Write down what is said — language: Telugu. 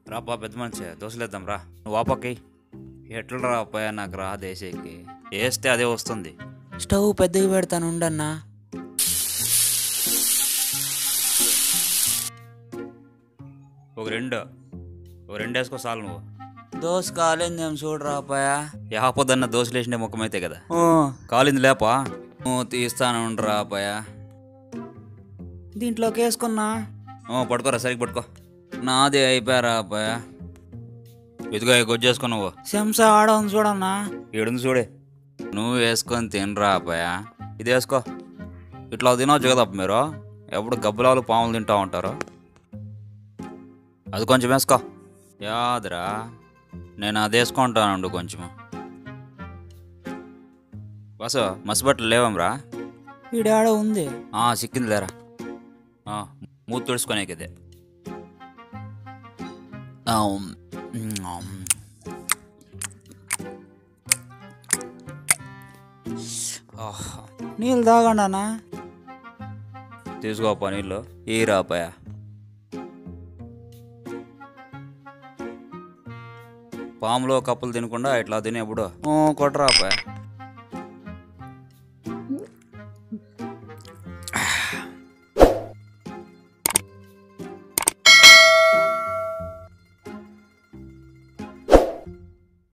రాపా పెద్ద మనిషి దోశలేద్దాం రా నువ్వు వాపకి ఎట్లా రాపాయా నాకు రా దేశీకి వేస్తే అదే వస్తుంది స్టవ్ పెద్దగా పెడతాను ఉండన్నా ఒక రెండు ఒక రెండు వేసుకో చాలు నువ్వు దోశ కాలేందేం చూడరా అబ్బాయా యాపొద్దన్న దోశలు వేసిన ముఖమైతే కదా కాలింది లేపా ఓ, తీస్తాను ఉండరా అబ్బాయా దీంట్లోకి వేసుకున్నా ఓ, పట్టుకోరా సరిగ్గా పట్టుకో నాది అయిపోయారా అబ్బాయా ఇదిగో గొజ్జేసుకో నువ్వు శంస ఆడ ఉంది చూడన్నా ఏడుంది చూడే నువ్వు వేసుకొని తినరా అబ్బాయా ఇది వేసుకో ఇట్లా తినవచ్చు కదా అప్ప మీరు ఎప్పుడు గబ్బులాలు పాములు తింటా ఉంటారు అది కొంచెం వేసుకో యాదరా నేను అది వేసుకుంటానండు కొంచెం బస్సు మసిబట్టలు లేవంరా ఈడ ఆడ ఉంది ఆ, సిక్కింది లేరా ఆ, మూతి తుడుచుకోనేకి ఇదే ఆమ్. ఆమ్. ఆహ్. నీళ్ళు తాగండి అన్నా తీసుకోపా నీళ్ళు ఈ రాపాయా పాములో కప్పులు తినకుండా ఇట్లా తినేప్పుడు కొట్టరాపాయా